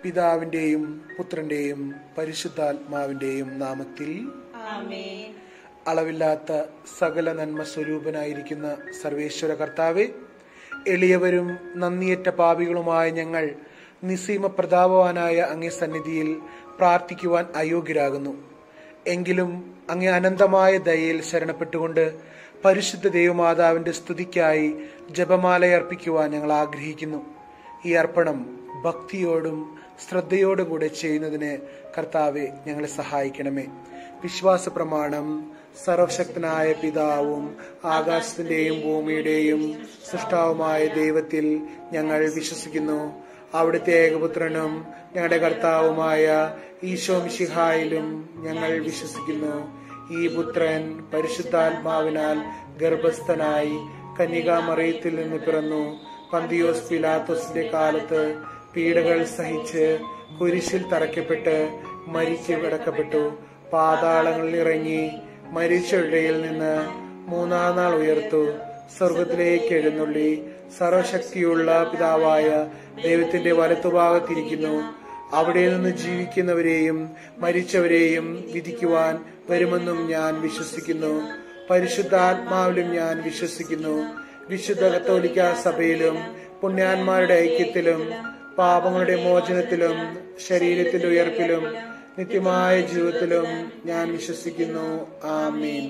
പിതാവിൻ്റെയും പുത്രൻ്റെയും പരിശുദ്ധാത്മാവിൻ്റെയും നാമത്തിൽ ആമേൻ അളവില്ലാത്ത സകല നന്മ സ്വരൂപനായിരിക്കുന്ന സർവേശ്വര കർത്താവെ എളിയവരും നന്ദിയേറ്റ പാപികളുമായ ഞങ്ങൾ നിസീമ പ്രതാപവാനായ അങ്ങേ സന്നിധിയിൽ പ്രാർത്ഥിക്കുവാൻ അയോഗ്യരാകുന്നു എങ്കിലും അങ്ങേ അനന്തമായ ദയയിൽ ശരണപ്പെട്ടുകൊണ്ട് പരിശുദ്ധ ദൈവമാതാവിന്റെ സ്തുതിക്കായി ജപമാലയർപ്പിക്കുവാൻ ഞങ്ങൾ ആഗ്രഹിക്കുന്നു ഈ അർപ്പണം ഭക്തിയോടും ശ്രദ്ധയോടും കൂടെ ചെയ്യുന്നതിന് കർത്താവെ ഞങ്ങളെ സഹായിക്കണമേ വിശ്വാസ പ്രമാണം സർവശക്തനായ പിതാവും ആകാശത്തിന്റെയും ഭൂമിയുടെയും സൃഷ്ടാവുമായ ദൈവത്തിൽ ഞങ്ങൾ വിശ്വസിക്കുന്നു അവിടുത്തെ ഏകപുത്രനും ഞങ്ങളുടെ കർത്താവുമായ ഈശോ മിശിഹായിലും ഞങ്ങൾ വിശ്വസിക്കുന്നു ഈ പുത്രൻ പരിശുദ്ധാത്മാവിനാൽ ഗർഭസ്ഥനായി കന്യകാമറിയത്തിൽ നിന്ന് പിറന്നു പന്തിയോസ് പിലാത്തോസിന്റെ കാലത്ത് പീഡകൾ സഹിച്ച് കുരിശിൽ തറയ്ക്കപ്പെട്ട് മരിച്ചു കിടക്കപ്പെട്ടു പാതാളങ്ങളിൽ ഇറങ്ങി മരിച്ചൊഴയിൽ നിന്ന് മൂന്നാം നാൾ ഉയർത്തു സ്വർഗത്തിലേക്ക് എഴുന്നള്ളി സർവശക്തിയുള്ള പിതാവായ ദൈവത്തിന്റെ വലത്തുഭാഗത്തിരിക്കുന്നു അവിടെ നിന്ന് ജീവിക്കുന്നവരെയും മരിച്ചവരെയും വിധിക്കുവാൻ വരുമെന്നും ഞാൻ വിശ്വസിക്കുന്നു പരിശുദ്ധാത്മാവിലും ഞാൻ വിശ്വസിക്കുന്നു വിശുദ്ധ കത്തോലിക്ക സഭയിലും പുണ്യാന്മാരുടെ ഐക്യത്തിലും പാപങ്ങളുടെ മോചനത്തിലും ശരീരത്തിന്റെ ഉയർപ്പിലും നിത്യമായ ജീവിതത്തിലും ഞാൻ വിശ്വസിക്കുന്നു ആമീൻ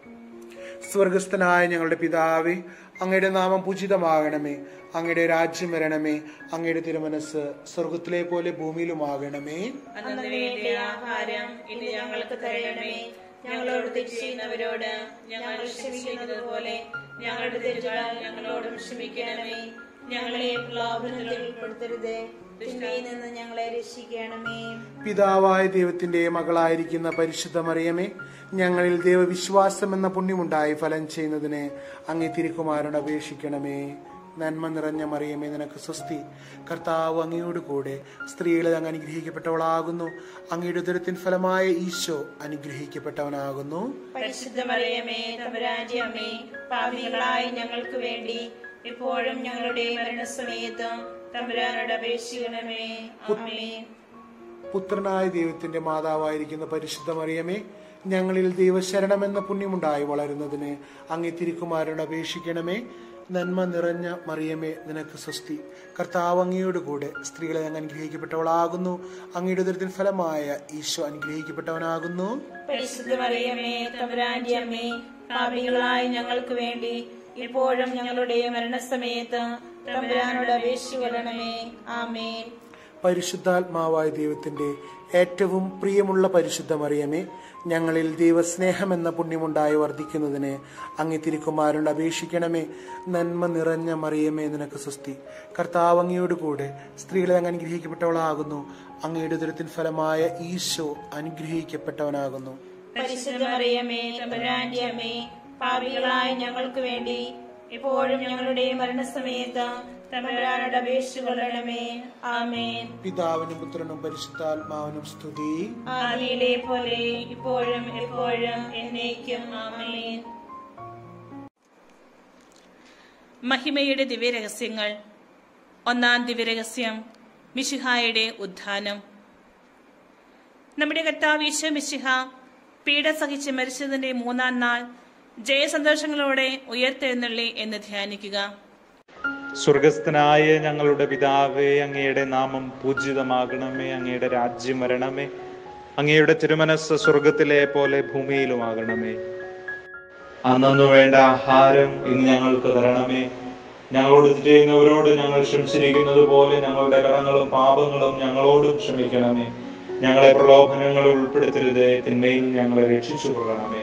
സ്വർഗസ്ഥനായ ഞങ്ങളുടെ പിതാവേ അങ്ങയുടെ നാമം പൂജിതമാകണമേ അങ്ങയുടെ രാജ്യം വരണമേ അങ്ങയുടെ തിരുമനസ് സ്വർഗത്തിലെ പോലെ ഭൂമിയിലുമാകണമേ അന്നു വേണ്ട ആഹാരം ഇന്ന് ഞങ്ങൾക്ക് തരണമേ ഞങ്ങളോട് തെറ്റ് ചെയ്യുന്നവരോട് ഞങ്ങൾ ക്ഷമിക്കുന്നത് പോലെ ഞങ്ങളുടെ തെറ്റുകൾ ഞങ്ങളോടും ക്ഷമിക്കണമേ ഞങ്ങളെ പ്രലോഭനത്തിൽ ഉൾപ്പെടുത്തരുതേ തിന്മയിൽ നിന്ന് ഞങ്ങളെ രക്ഷിക്കണമേ പിതാവായ ദൈവത്തിന്റെ മകളായിരിക്കുന്ന പരിശുദ്ധ മറിയമേ ഞങ്ങളിൽ ദൈവവിശ്വാസം എന്ന പുണ്യമുണ്ടായി ഫലം ചെയ്യുന്നതിന് അങ്ങേ തിരുക്കുമാരോട് അപേക്ഷിക്കണമേ നന്മ നിറഞ്ഞ മറിയമേ നിനക്ക് സ്വസ്തി കർത്താവ് അങ്ങയോട് കൂടെ സ്ത്രീകളെ അങ്ങ് അനുഗ്രഹിക്കപ്പെട്ടവളാകുന്നു അങ്ങയുടെ ഉദരത്തിൻ ഫലമായ ഈശോ അനുഗ്രഹിക്കപ്പെട്ടവനാകുന്നു പരിശുദ്ധ മറിയമേ തമ്പുരാന്റെ അമ്മേ പാപികളായ ഞങ്ങൾക്ക് വേണ്ടി ഇപ്പോഴും ഞങ്ങളുടെ മരണസമയത്തും തമ്പുരാനോട് അപേക്ഷിക്കണമേ ആമേൻ പുത്രനായ ദൈവത്തിന്റെ മാതാവായിരിക്കുന്ന പരിശുദ്ധ മറിയമേ ഞങ്ങളിൽ ദൈവശരണമെന്ന പുണ്യമുണ്ടായി വളരുന്നതിന് അങ്ങേ തിരുക്കുമാരോട് അപേക്ഷിക്കണമേ നന്മ നിറഞ്ഞ മറിയമേ നിനക്ക് സ്വസ്തി കർത്താവ് അങ്ങയോട് കൂടെ സ്ത്രീകളെ അങ്ങ് അനുഗ്രഹിക്കപ്പെട്ടവളാകുന്നു അങ്ങയുടെ ഉദരത്തിൻ ഫലമായ ഈശോ അനുഗ്രഹിക്കപ്പെട്ടവനാകുന്നു പരിശുദ്ധ മറിയമേ തമ്പുരാന്റെ അമ്മേ പാപികളായ ഞങ്ങൾക്ക് വേണ്ടി ഇപ്പോഴും ഞങ്ങളുടെ മരണസമയത്ത് തമ്പുരാനോട് അപേക്ഷിക്കണമേ ആമേൻ പരിശുദ്ധാത്മാവായ ദൈവത്തിന്റെ ഏറ്റവും പ്രിയമുള്ള പരിശുദ്ധ മറിയമേ ഞങ്ങളിൽ ദൈവസ്നേഹം എന്ന പുണ്യമുണ്ടായി വർദ്ധിക്കുന്നതിന് അങ്ങേ തിരുക്കുമാരോട് അപേക്ഷിക്കണമേ നന്മ നിറഞ്ഞ മറിയമേ നിനക്ക് സ്വസ്തി കർത്താവ് അങ്ങയോട് കൂടെ സ്ത്രീകളെ അങ്ങ് അനുഗ്രഹിക്കപ്പെട്ടവളാകുന്നു അങ്ങയുടെ ഉദരത്തിൻ ഫലമായ ഈശോ അനുഗ്രഹിക്കപ്പെട്ടവനാകുന്നു പരിശുദ്ധ മറിയമേ തമ്പുരാന്റെ അമ്മേ പാപികളായ ഞങ്ങൾക്ക് വേണ്ടി ഇപ്പോഴും ഞങ്ങളുടെ മരണസമയത്ത് തമ്പുരാനോട് അപേക്ഷിക്കണമേ ആമേൻ പിതാവിനും പുത്രനും പരിശുദ്ധാത്മാവിനും സ്തുതി ആദിയിലെ പോലെ ഇപ്പോഴും എപ്പോഴും എന്നേക്കും ആമേൻ മഹിമയുടെ ദിവ്യരഹസ്യങ്ങൾ ഒന്നാം ദിവ്യരഹസ്യം മിശിഹായുടെ ഉത്ഥാനം നമ്മുടെ കർത്താവ് ഈശോ മിശിഹ പീഡ സഹിച്ച് മരിച്ചതിന്റെ മൂന്നാം നാൾ ജയസന്തോഷങ്ങളോടെ ഉയർത്തെഴുന്നള്ളി എന്ന് ധ്യാനിക്കുക സ്വർഗസ്ഥനായ ഞങ്ങളുടെ പിതാവേ അങ്ങയുടെ നാമം പൂജിതമാകണമേ അങ്ങയുടെ രാജ്യം വരണമേ അങ്ങയുടെ തിരുമനസ് സ്വർഗത്തിലെ പോലെ ഭൂമിയിലുമാകണമേ അന്നു വേണ്ട ആഹാരം ഇന്ന് ഞങ്ങൾക്ക് തരണമേ ഞങ്ങളോട് തെറ്റ് ചെയ്യുന്നവരോട് ഞങ്ങൾ ക്ഷമിച്ചിരിക്കുന്നത് പോലെ ഞങ്ങളുടെ കടങ്ങളും പാപങ്ങളും ഞങ്ങളോടും ക്ഷമിക്കണമേ ഞങ്ങളെ പ്രലോഭനങ്ങളിൽ ഉൾപ്പെടുത്തരുതേ തിന്മയിൽ ഞങ്ങളെ രക്ഷിച്ചു കൊള്ളണമേ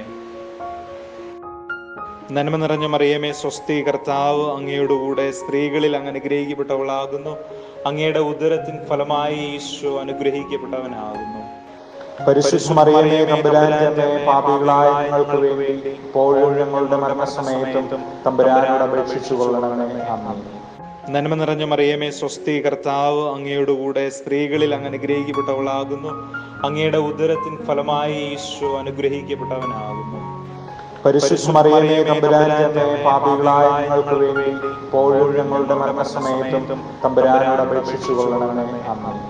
നന്മ നിറഞ്ഞ മറിയമേ സ്വസ്തി കർത്താവ് അങ്ങയോടുകൂടെ സ്ത്രീകളിൽ അങ്ങ് അനുഗ്രഹിക്കപ്പെട്ടവളാകുന്നു അങ്ങയുടെ ഉദരത്തിൻ ഫലമായി ഈശോ അനുഗ്രഹിക്കപ്പെട്ടവനാകുന്നു പരിശുദ്ധ മറിയമേ തമ്പുരാന്റെ അമ്മേ പാപികളായ ഞങ്ങൾക്ക് വേണ്ടി ഇപ്പോഴും ഞങ്ങളുടെ മരണസമയത്തും തമ്പുരാനോട് അപേക്ഷിച്ചു കൊള്ളണമേ ആമേൻ നന്മ നിറഞ്ഞ മറിയമേ സ്വസ്തി കർത്താവ് അങ്ങയോടുകൂടെ സ്ത്രീകളിൽ അങ്ങ് അനുഗ്രഹിക്കപ്പെട്ടവളാകുന്നു അങ്ങയുടെ ഉദരത്തിൻ ഫലമായി ഈശോ അനുഗ്രഹിക്കപ്പെട്ടവനാകുന്നു പരിശുദ്ധ മറിയമേ തമ്പുരാന്റെ അമ്മേ പാപികളായ ഞങ്ങൾക്ക് വേണ്ടി ഇപ്പോഴും ഞങ്ങളുടെ മരണസമയത്തും തമ്പുരാനോട് അപേക്ഷിച്ചു കൊള്ളണമേ ആമേൻ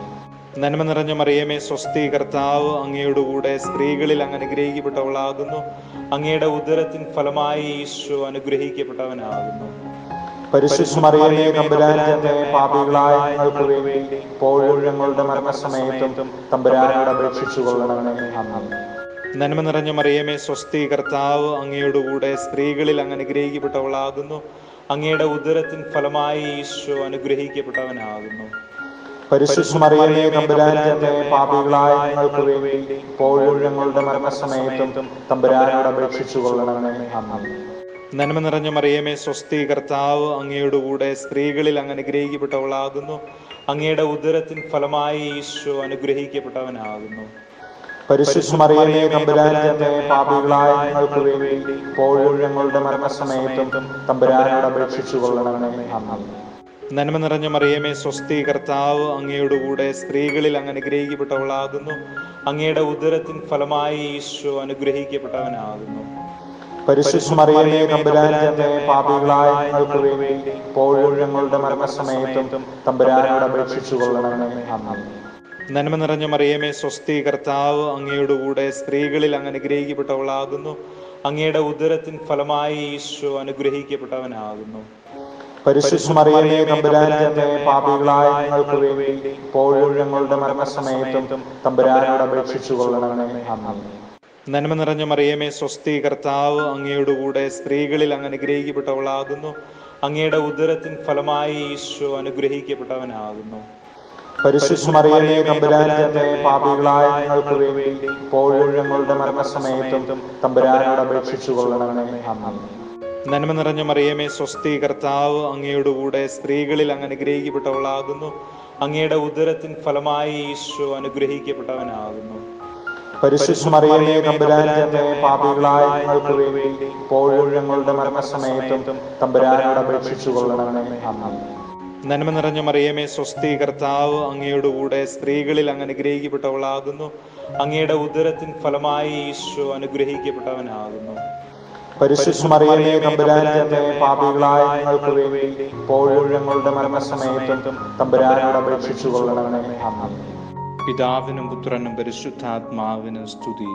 നന്മ നിറഞ്ഞ മറിയമേ സ്വസ്തി കർത്താവ് അങ്ങയുടെ കൂടെ സ്ത്രീകളിൽ അങ്ങ് അനുഗ്രഹിക്കപ്പെട്ടവളാകുന്നു അങ്ങയുടെ ഉദരത്തിൻ ഫലമായി ഈശോ അനുഗ്രഹിക്കപ്പെട്ടവനാകുന്നു പരിശുദ്ധമറിയമേ തമ്പുരാന്റെ അമ്മേ പാപികളായ ഞങ്ങൾക്ക് വേണ്ടി ഇപ്പോഴും ഞങ്ങളുടെ മരണസമയത്തും തമ്പുരാനോട് അപേക്ഷിച്ചു കൊള്ളണമേ ആമേൻ നന്മ നിറഞ്ഞ മറിയമേ സ്വസ്തി കർത്താവ് അങ്ങയുടെ കൂടെ സ്ത്രീകളിൽ അങ്ങ് അനുഗ്രഹിക്കപ്പെട്ടവളാകുന്നു അങ്ങയുടെ ഉദരത്തിൻ ഫലമായി ഈശോ അനുഗ്രഹിക്കപ്പെട്ടവനാകുന്നു പരിശുദ്ധമറിയമേ തമ്പുരാന്റെ അമ്മേ പാപികളായ ഞങ്ങൾക്ക് വേണ്ടി ഇപ്പോഴും ഞങ്ങളുടെ മരണസമയത്തും തമ്പുരാനോട് അപേക്ഷിച്ചു കൊള്ളണമേ ആമേൻ നന്മ നിറഞ്ഞ മറിയമേ സ്വസ്തി കർത്താവ് അങ്ങയുടെ കൂടെ സ്ത്രീകളിൽ അങ്ങ് അനുഗ്രഹിക്കപ്പെട്ടവളാകുന്നു അങ്ങയുടെ ഉദരത്തിൻ ഫലമായി ഈശോ അനുഗ്രഹിക്കപ്പെട്ടവനാകുന്നു പരിശുദ്ധമറിയമേ തമ്പുരാന്റെ അമ്മേ പാപികളായ ഞങ്ങൾക്ക് വേണ്ടി ഇപ്പോഴും ഞങ്ങളുടെ മരണസമയത്തും തമ്പുരാനോട് അപേക്ഷിച്ചു കൊള്ളണമേ ആമേൻ നന്മ നിറഞ്ഞ മറിയമേ സ്വസ്തി കർത്താവ് അങ്ങയുടെ കൂടെ സ്ത്രീകളിൽ അങ്ങ് അനുഗ്രഹിക്കപ്പെട്ടവളാകുന്നു അങ്ങയുടെ ഉദരത്തിൻ ഫലമായി ഈശോ അനുഗ്രഹിക്കപ്പെട്ടവനാകുന്നു പരിശുദ്ധമറിയമേ തമ്പുരാന്റെ അമ്മേ പാപികളായ ഞങ്ങൾക്ക് വേണ്ടി ഇപ്പോഴും ഞങ്ങളുടെ മരണസമയത്തും തമ്പുരാനോട് അപേക്ഷിച്ചു കൊള്ളണമേ ആമേൻ നന്മ നിറഞ്ഞ മറിയമേ സ്വസ്തി കർത്താവ് അങ്ങയുടെ കൂടെ സ്ത്രീകളിൽ അങ്ങ് അനുഗ്രഹിക്കപ്പെട്ടവളാകുന്നു അങ്ങയുടെ ഉദരത്തിൻ ഫലമായി ഈശോ അനുഗ്രഹിക്കപ്പെട്ടവനാകുന്നു പരിശുദ്ധമറിയമേ തമ്പുരാന്റെ അമ്മേ പാപികളായ ഞങ്ങൾക്ക് വേണ്ടി ഇപ്പോഴും ഞങ്ങളുടെ മരണസമയത്തും തമ്പുരാനോട് അപേക്ഷിച്ചു കൊള്ളണമേ ആമേൻ നന്മ നിറഞ്ഞ മറിയമേ സ്വസ്തി കർത്താവ് അങ്ങയുടെ കൂടെ സ്ത്രീകളിൽ അങ്ങ് അനുഗ്രഹിക്കപ്പെട്ടവളാകുന്നു അങ്ങയുടെ ഉദരത്തിൻ ഫലമായി ഈശോ അനുഗ്രഹിക്കപ്പെട്ടവനാകുന്നു പരിശുദ്ധമറിയമേ തമ്പുരാന്റെ അമ്മേ പാപികളായ ഞങ്ങൾക്ക് വേണ്ടി ഇപ്പോഴും ഞങ്ങളുടെ മരണസമയത്തും തമ്പുരാനോട് അപേക്ഷിച്ചു കൊള്ളണമേ ആമേൻ നന്മ നിറഞ്ഞ മറിയമേ സ്വസ്തി കർത്താവ് അങ്ങയുടെ കൂടെ സ്ത്രീകളിൽ അങ്ങ് അനുഗ്രഹിക്കപ്പെട്ടവളാകുന്നു അങ്ങയുടെ ഉദരത്തിൻ ഫലമായി ഈശോ അനുഗ്രഹിക്കപ്പെട്ടവനാകുന്നു പരിശുദ്ധമറിയമേ തമ്പുരാന്റെ അമ്മേ പാപികളായ ഞങ്ങൾക്ക് വേണ്ടി ഇപ്പോഴും ഞങ്ങളുടെ മരണസമയത്തും തമ്പുരാനോട് അപേക്ഷിച്ചു കൊള്ളണമേ ആമേൻ നന്മ നിറഞ്ഞ മറിയമേ സ്വസ്തി കർത്താവ് അങ്ങയുടെ കൂടെ സ്ത്രീകളിൽ അങ്ങ് അനുഗ്രഹിക്കപ്പെട്ടവളാകുന്നു അങ്ങയുടെ ഉദരത്തിൻ ഫലമായി ഈശോ അനുഗ്രഹിക്കപ്പെട്ടവനാകുന്നു പരിശുദ്ധമറിയമേ തമ്പുരാന്റെ അമ്മേ പാപികളായ ഞങ്ങൾക്ക് വേണ്ടി ഇപ്പോഴും ഞങ്ങളുടെ മരണസമയത്തും തമ്പുരാനോട് അപേക്ഷിച്ചു കൊള്ളണമേ ആമേൻ പിതാവിനും പുത്രനും പരിശുദ്ധാത്മാവിനും സ്തുതി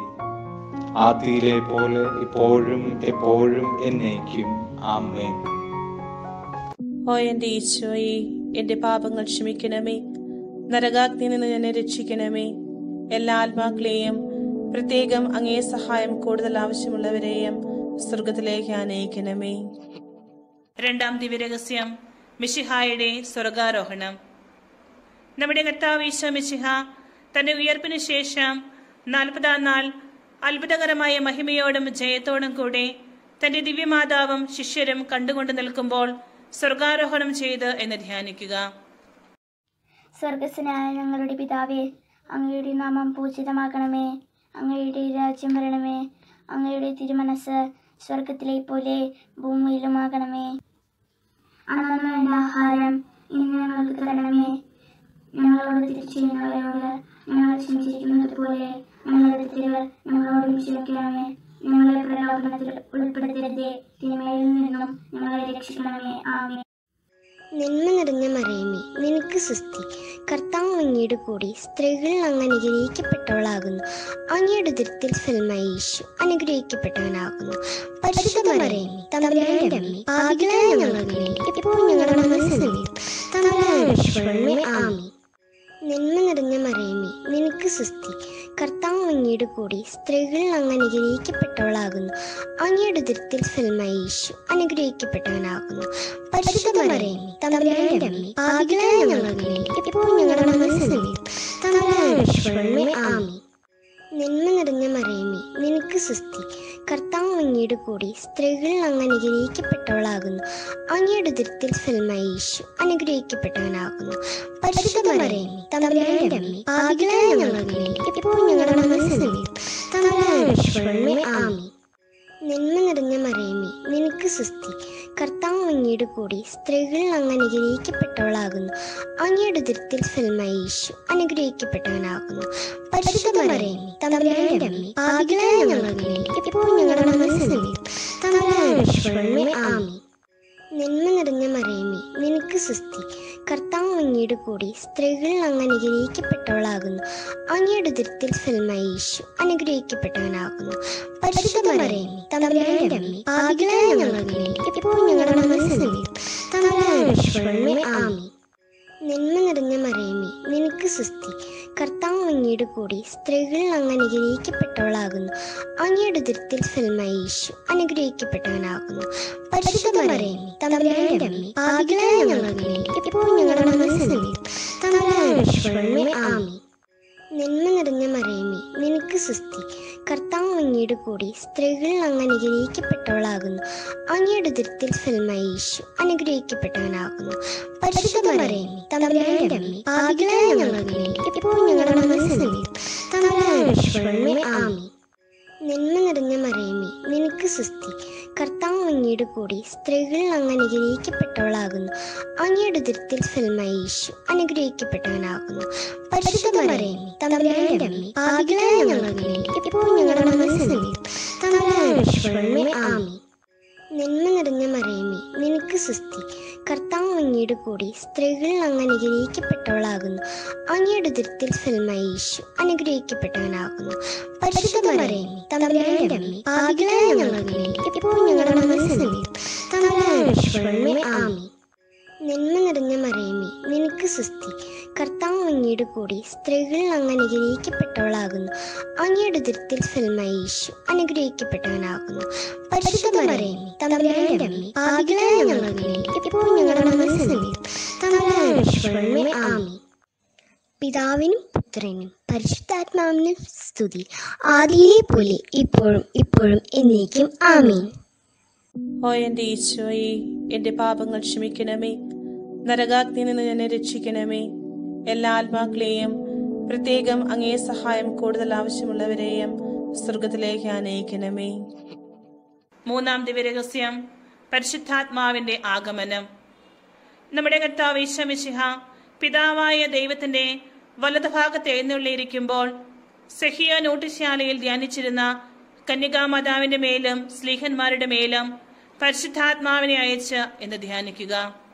ആദിയിലെ പോലെ ഇപ്പോഴും എപ്പോഴും എന്നേക്കും ആമേൻ ഓ എന്റെ ഈശോയെ എന്റെ പാപങ്ങൾ ക്ഷമിക്കണമേ നരകാഗ്നിയിൽ നിന്ന് എന്നെ രക്ഷിക്കണമേ എല്ലാ ആത്മാക്കളെയും പ്രത്യേകം അങ്ങേ സഹായം കൂടുതൽ ആവശ്യമുള്ളവരെയും സ്വർഗത്തിലേക്ക് ആനയിക്കണമേ രണ്ടാം ദിവ്യരഹസ്യം മിഷിഹായുടെ സ്വർഗാരോഹണം നമ്മുടെ കർത്താവ് ഈശോ മിശിഹ തന്റെ ഉയർപ്പിന് ശേഷം നാൽപ്പതാം നാൾ അത്ഭുതകരമായ മഹിമയോടും ജയത്തോടും കൂടെ തന്റെ ദിവ്യമാതാവും ശിഷ്യരും കണ്ടുകൊണ്ട് നിൽക്കുമ്പോൾ സ്വർഗാരോഹണം ചെയ്ത് എന്ന് ധ്യാനിക്കുക സ്വർഗസ്വനായ ഞങ്ങളുടെ പിതാവേ അങ്ങയുടെ നാമം പൂജിതമാകണമേ അങ്ങയുടെ രാജ്യം വരണമേ അങ്ങയുടെ തിരുമനസ് സ്വർഗത്തിലെ പോലെ ഭൂമിയിലുമാകണമേ അന്നു വേണ്ട ആഹാരം ഇന്ന് ഞങ്ങൾക്ക് തരണമേ ഞങ്ങളോട് തിരിച്ചുള്ളവരോട് ഞങ്ങൾ ക്ഷമിച്ചിരിക്കുന്നത് പോലെ ഞങ്ങളുടെ തെറ്റുകൾ ഞങ്ങളോട് ക്ഷമിക്കണമേ ഞങ്ങളെ പ്രലോഭനത്തിൽ ഉൾപ്പെടുത്തരുതേ തിന്മയിൽ നിന്നും ഞങ്ങളെ രക്ഷിക്കണമേ ആമേ നന്മ നിറഞ്ഞ മറിയമേ നിനക്ക് സുസ്തി കർത്താവ് അങ്ങയുടെ കൂടി സ്ത്രീകളിൽ അങ്ങ് അനുഗ്രഹിക്കപ്പെട്ടവളാകുന്നു അങ്ങയുടെ ദുരിതത്തിൽ ഫലമായി യേശു അനുഗ്രഹിക്കപ്പെട്ടവനാകുന്നു പരിശുദ്ധ മറിയമേ തമ്പുരാന്റെ അമ്മേ പാപികളായ ഞങ്ങൾക്ക് വേണ്ടി ഇപ്പോൾ ഞങ്ങളുടെ മനസ്സമേതും തമ്പുരാന്റെ രക്ഷപ്പെടണമേ ആമേ നന്മ നിറഞ്ഞ മറിയമേ നിനക്ക് സുസ്തി കർത്താവ് അങ്ങയുടെ കൂടി സ്ത്രീകളിൽ അങ്ങ് അനുഗ്രഹിക്കപ്പെട്ടവളാകുന്നു അങ്ങയുടെ ദുരിതത്തിൽ ഫലമായി യേശു അനുഗ്രഹിക്കപ്പെട്ടവനാകുന്നു പരിശുദ്ധ മറിയമേ തമ്പുരാന്റെ അമ്മേ പാപികളായ ഞങ്ങൾക്ക് വേണ്ടി ഇപ്പോൾ ഞങ്ങളുടെ മനസ്സമേതും തമ്പുരാന്റെ രക്ഷപ്പെടണമേ ആമേ നന്മ നിറഞ്ഞ മറിയമേ നിനക്ക് സുസ്തി കർത്താവ് അങ്ങയുടെ കൂടി സ്ത്രീകളിൽ അങ്ങ് അനുഗ്രഹിക്കപ്പെട്ടവളാകുന്നു അങ്ങയുടെ ദുരിതത്തിൽ ഫലമായി യേശു അനുഗ്രഹിക്കപ്പെട്ടവനാകുന്നു പരിശുദ്ധ മറിയമേ തമ്പുരാന്റെ അമ്മേ പാപികളായ ഞങ്ങൾക്ക് വേണ്ടി ഇപ്പോൾ ഞങ്ങളുടെ മനസ്സമേതും തമ്പുരാന്റെ രക്ഷപ്പെടണമേ ആമേ നന്മ നിറഞ്ഞ മറിയമേ നിനക്ക് സുസ്തി കർത്താവ് അങ്ങയുടെ കൂടി സ്ത്രീകളിൽ അങ്ങ് അനുഗ്രഹിക്കപ്പെട്ടവളാകുന്നു അങ്ങയുടെ ദുരിതത്തിൽ ഫലമായി യേശു അനുഗ്രഹിക്കപ്പെട്ടവനാകുന്നു പരിശുദ്ധ മറിയമേ തമ്പുരാന്റെ അമ്മേ പാപികളായ ഞങ്ങൾക്ക് വേണ്ടി ഇപ്പോൾ ഞങ്ങളുടെ മനസ്സമേതും തമ്പുരാന്റെ രക്ഷപ്പെടണമേ ആമേ നന്മ നിറഞ്ഞ മറിയമേ നിനക്ക് സുസ്തി കർത്താവ് അങ്ങയുടെ കൂടി സ്ത്രീകളിൽ അങ്ങ് അനുഗ്രഹിക്കപ്പെട്ടവളാകുന്നു അങ്ങയുടെ ഉദരത്തിൽ ഫലമായി യേശു അനുഗ്രഹിക്കപ്പെട്ടവനാകുന്നു പരിശുദ്ധ മറിയമേ തമ്പുരാന്റെ അമ്മേ പാപികളായ ഞങ്ങൾക്ക് വേണ്ടി ഇപ്പോൾ ഞങ്ങളുടെ മനസ്സമേതും തമ്പുരാന്റെ രക്ഷകണമേ ആമേൻ നന്മ നിറഞ്ഞ മറിയമേ നിനക്ക് സുസ്തി കർത്താവ് അങ്ങയുടെ കൂടി സ്ത്രീകളിൽ അങ്ങ് അനുഗ്രഹിക്കപ്പെട്ടവളാകുന്നു അങ്ങയുടെ ഉദരത്തിൽ ഫലമായി യേശു അനുഗ്രഹിക്കപ്പെട്ടവനാകുന്നു പരിശുദ്ധ മറിയമേ തമ്പുരാന്റെ അമ്മേ പാപികളായ ഞങ്ങൾക്ക് വേണ്ടി ഇപ്പോൾ ഞങ്ങളുടെ മനസ്സമേതും തമ്പുരാന്റെ രക്ഷകണമേ ആമേൻ നന്മ നിറഞ്ഞ മറിയമേ നിനക്ക് സുസ്തി കർത്താവ് അങ്ങയുടെ കൂടി സ്ത്രീകളിൽ അങ്ങ് അനുഗ്രഹിക്കപ്പെട്ടവളാകുന്നു അങ്ങയുടെ ഉദരത്തിൽ ഫലമായി യേശു അനുഗ്രഹിക്കപ്പെട്ടവനാകുന്നു പരിശുദ്ധ മറിയമേ തമ്പുരാന്റെ അമ്മേ പാപികളായ ഞങ്ങൾക്ക് വേണ്ടി ഇപ്പോൾ ഞങ്ങളുടെ മനസ്സമേതും തമ്പുരാന്റെ രക്ഷകണമേ ആമേൻ നന്മ നിറഞ്ഞ മറിയമേ നിനക്ക് സുസ്തി കർത്താവ് അങ്ങയുടെ കൂടി സ്ത്രീകളിൽ അങ്ങ് അനുഗ്രഹിക്കപ്പെട്ടവളാകുന്നു അങ്ങയുടെ ഉദരത്തിൽ ഫലമായി യേശു അനുഗ്രഹിക്കപ്പെട്ടവനാകുന്നു പരിശുദ്ധ മറിയമേ തമ്പുരാന്റെ അമ്മേ പാപികളായ ഞങ്ങൾക്ക് വേണ്ടി ഇപ്പോൾ ഞങ്ങളുടെ മനസ്സമേതും തമ്പുരാന്റെ രക്ഷകണമേ ആമേൻ നന്മ നിറഞ്ഞ മറിയമേ നിനക്ക് സുസ്തി കർത്താവ് അങ്ങയുടെ കൂടി സ്ത്രീകളിൽ അങ്ങ് അനുഗ്രഹിക്കപ്പെട്ടവളാകുന്നു അങ്ങയുടെ ഉദരത്തിൽ ഫലമായി യേശു അനുഗ്രഹിക്കപ്പെട്ടവനാകുന്നു പരിശുദ്ധ മറിയമേ തമ്പുരാന്റെ അമ്മേ പാപികളായ ഞങ്ങൾക്ക് വേണ്ടി ഇപ്പോൾ ഞങ്ങളുടെ മനസ്സമേതും തമ്പുരാന്റെ രക്ഷകണമേ ആമേൻ നന്മ നിറഞ്ഞ മറിയമേ നിനക്ക് സുസ്തി കർത്താവ് അങ്ങയുടെ കൂടി സ്ത്രീകളിൽ അങ്ങ് അനുഗ്രഹിക്കപ്പെട്ടവളാകുന്നു അങ്ങയുടെ ഉദരത്തിൽ ഫലമായി യേശു അനുഗ്രഹിക്കപ്പെട്ടവനാകുന്നു പരിശുദ്ധ മറിയമേ തമ്പുരാന്റെ അമ്മേ പാപികളായ ഞങ്ങൾക്ക് വേണ്ടി ഇപ്പോൾ ഞങ്ങളുടെ മനസ്സമേതും തമ്പുരാന്റെ രക്ഷകണമേ ആമേൻ പിതാവിനും പുത്രനും പരിശുദ്ധാത്മാവിനും സ്തുതി ആദിയിലെ പോലെ ഇപ്പോഴും ഇപ്പോഴും എന്നേക്കും ആമേൻ ഓ എന്റെ ഈശോയെ എന്റെ പാപങ്ങൾ ക്ഷമിക്കണമേ നരകാഗ്നി നിന്ന് എന്നെ രക്ഷിക്കണമേ എല്ലാ ആത്മാക്കളെയും പ്രത്യേകം അങ്ങേ സഹായം കൂടുതൽ ആവശ്യമുള്ളവരെയും സ്വർഗത്തിലേക്ക് അനയിക്കണമേ മൂന്നാം ദിവ്യരഹസ്യം പരിശുദ്ധാത്മാവിന്റെ ആഗമനം നമ്മുടെ കർത്താവ് ഈശമിശിഹ പിതാവായ ദൈവത്തിന്റെ വലതുഭാഗത്ത് എഴുന്നള്ളിയിരിക്കുമ്പോൾ സെഹിയ നോട്ടിശാലയിൽ ധ്യാനിച്ചിരുന്ന കന്യകാമാതാവിന്റെ മേലും സ്ലീഹന്മാരുടെ മേലും പരിശുദ്ധാത്മാവിനെ അയച്ച് എന്ന് ധ്യാനിക്കുക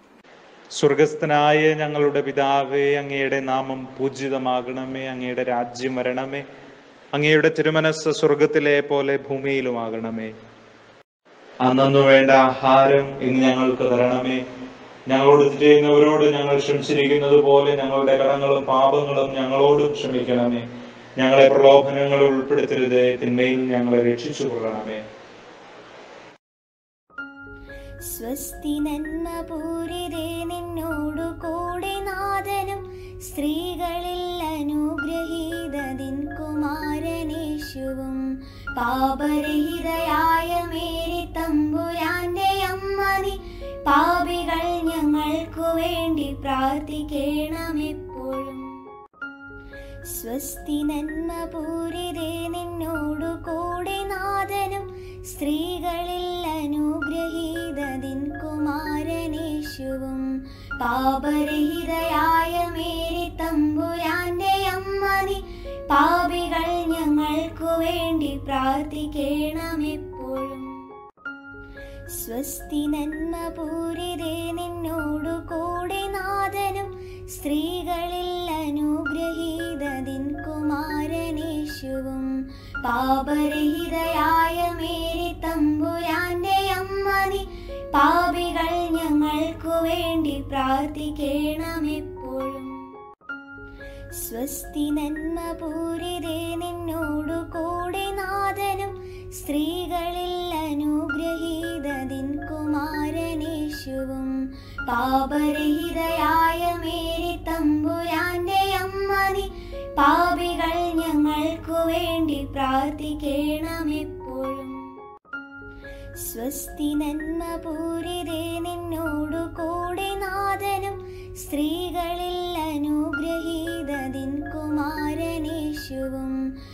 സ്വർഗസ്ഥനായ ഞങ്ങളുടെ പിതാവേ അങ്ങയുടെ നാമം പൂജിതമാകണമേ അങ്ങയുടെ രാജ്യം വരണമേ അങ്ങയുടെ തിരുമനസ് സ്വർഗത്തിലെ പോലെ ഭൂമിയിലുമാകണമേ അന്നു വേണ്ട ആഹാരം ഇന്ന് ഞങ്ങൾക്ക് തരണമേ ഞങ്ങളോട് തെറ്റ് ചെയ്യുന്നവരോട് ഞങ്ങൾ ക്ഷമിച്ചിരിക്കുന്നത് പോലെ ഞങ്ങളുടെ കടങ്ങളും പാപങ്ങളും ഞങ്ങളോടും ക്ഷമിക്കണമേ ഞങ്ങളെ പ്രലോഭനങ്ങളിൽ ഉൾപ്പെടുത്തരുത് തിന്മയിൽ ഞങ്ങളെ രക്ഷിച്ചു കൊള്ളണമേ സ്വസ്തി നന്മ പൂരിതേ നിന്നോടു കൂടെ നാഥനും സ്ത്രീകളിൽ അനുഗ്രഹീതതിൻ കുമാരനേശുവും പാപരഹിതയായ മേരി തമ്പുരാന്റെ അമ്മ നീ പാപികൾ ഞങ്ങൾക്കു വേണ്ടി പ്രാർത്ഥിക്കണമെപ്പോഴും സ്വസ്തി നന്മ പൂരിതേ നിന്നോടു കൂടെ നാഥനും സ്ത്രീകളിൽ അനുഗ്രഹീതതിൻ കുമാരനേശുവും പാപരഹിതയായ മേരി തമ്പുരാന്റെ അമ്മ നീ പാപികൾ ഞങ്ങൾക്കു വേണ്ടി പ്രാർത്ഥിക്കണമെപ്പോഴും സ്വസ്തി നന്മ പൂരിതേ നിന്നോടു കൂടെ നാഥനും സ്ത്രീകളിൽ അനുഗ്രഹീതതിൻ കുമാരനേശുവും പാപരഹിതയായ മേരി തമ്പുരാന്റെ അമ്മ നീ പാപികൾ ഞങ്ങൾക്കു വേണ്ടി പ്രാർത്ഥിക്കണമെപ്പോഴും സ്വസ്തി നന്മ പൂരിതേ നിന്നോടു കൂടെ നാഥനും സ്ത്രീകളിൽ അനുഗ്രഹീതതിൻ കുമാരനേശുവും പാപരഹിതയായ മേരി തമ്പുരാന്റെ അമ്മ നീ പാപികൾ ഞങ്ങൾക്കു വേണ്ടി പ്രാർത്ഥിക്കണമെപ്പോഴും സ്വസ്തി നന്മ പൂരിതേ നിന്നോടു കൂടെ നാഥനും സ്ത്രീകളിൽ അനുഗ്രഹീതതിൻ കുമാരനേശുവും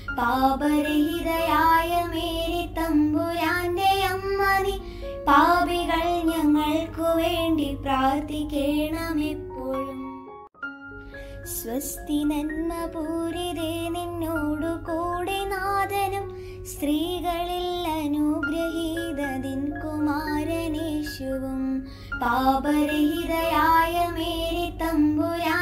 പാപരഹിതയായ മേരി തമ്പുരാന്റെ അമ്മ നീ പാപികൾ ഞങ്ങൾക്കു വേണ്ടി പ്രാർത്ഥിക്കണമെപ്പോഴും സ്വസ്തി നന്മ പൂരിതേ നിന്നോടു കൂടെ നാഥനും സ്ത്രീകളിൽ അനുഗ്രഹീതതിൻ കുമാരനേശുവും പാപരഹിതയായ മേരി തമ്പുരാ